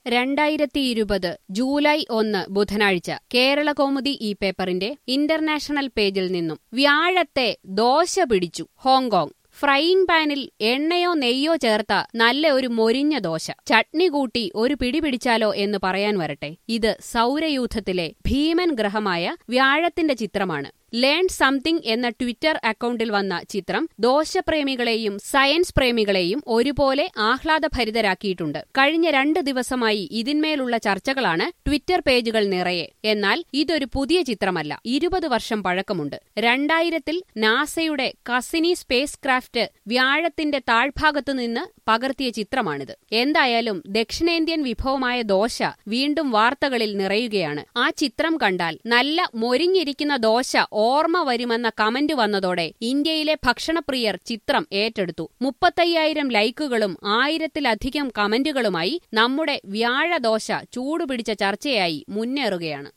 രണ്ടായിരത്തി ഇരുപത് ജൂലൈ ഒന്ന് ബുധനാഴ്ച കേരളകൗമുദി ഈ പേപ്പറിന്റെ ഇന്റർനാഷണൽ പേജിൽ നിന്നും വ്യാഴത്തെ ദോശ പിടിച്ചു ഹോങ്കോങ് ഫ്രൈയിങ് പാനിൽ എണ്ണയോ നെയ്യോ ചേർത്ത നല്ല ഒരു മൊരിഞ്ഞ ദോശ ചട്നി കൂട്ടി ഒരു പിടി പിടിച്ചാലോ എന്ന് പറയാൻ വരട്ടെ ഇത് സൗരയൂഥത്തിലെ ഭീമൻ ഗ്രഹമായ വ്യാഴത്തിന്റെ ചിത്രമാണ് ലേൺ സംതിങ് എന്ന ട്വിറ്റർ അക്കൗണ്ടിൽ വന്ന ചിത്രം ദോശപ്രേമികളെയും സയൻസ് പ്രേമികളെയും ഒരുപോലെ ആഹ്ലാദഭരിതരാക്കിയിട്ടുണ്ട് കഴിഞ്ഞ രണ്ട് ദിവസമായി ഇതിന്മേലുള്ള ചർച്ചകളാണ് ട്വിറ്റർ പേജുകൾ നിറയെ എന്നാൽ ഇതൊരു പുതിയ ചിത്രമല്ല ഇരുപത് വർഷം പഴക്കമുണ്ട് രണ്ടായിരത്തിൽ നാസയുടെ കസിനി സ്പേസ് ക്രാഫ്റ്റ് വ്യാഴത്തിന്റെ താഴ്ഭാഗത്തു നിന്ന് പകർത്തിയ ചിത്രമാണിത് എന്തായാലും ദക്ഷിണേന്ത്യൻ വിഭവമായ ദോശ വീണ്ടും വാർത്തകളിൽ നിറയുകയാണ് ആ ചിത്രം കണ്ടാൽ നല്ല മൊരിഞ്ഞിരിക്കുന്ന ദോശ ഓർമ്മ വരുമെന്ന കമന്റ് വന്നതോടെ ഇന്ത്യയിലെ ഭക്ഷണപ്രിയർ ചിത്രം ഏറ്റെടുത്തു മുപ്പത്തയ്യായിരം ലൈക്കുകളും ആയിരത്തിലധികം കമന്റുകളുമായി നമ്മുടെ വ്യാഴദോശ ചൂടുപിടിച്ച ചർച്ചയായി മുന്നേറുകയാണ്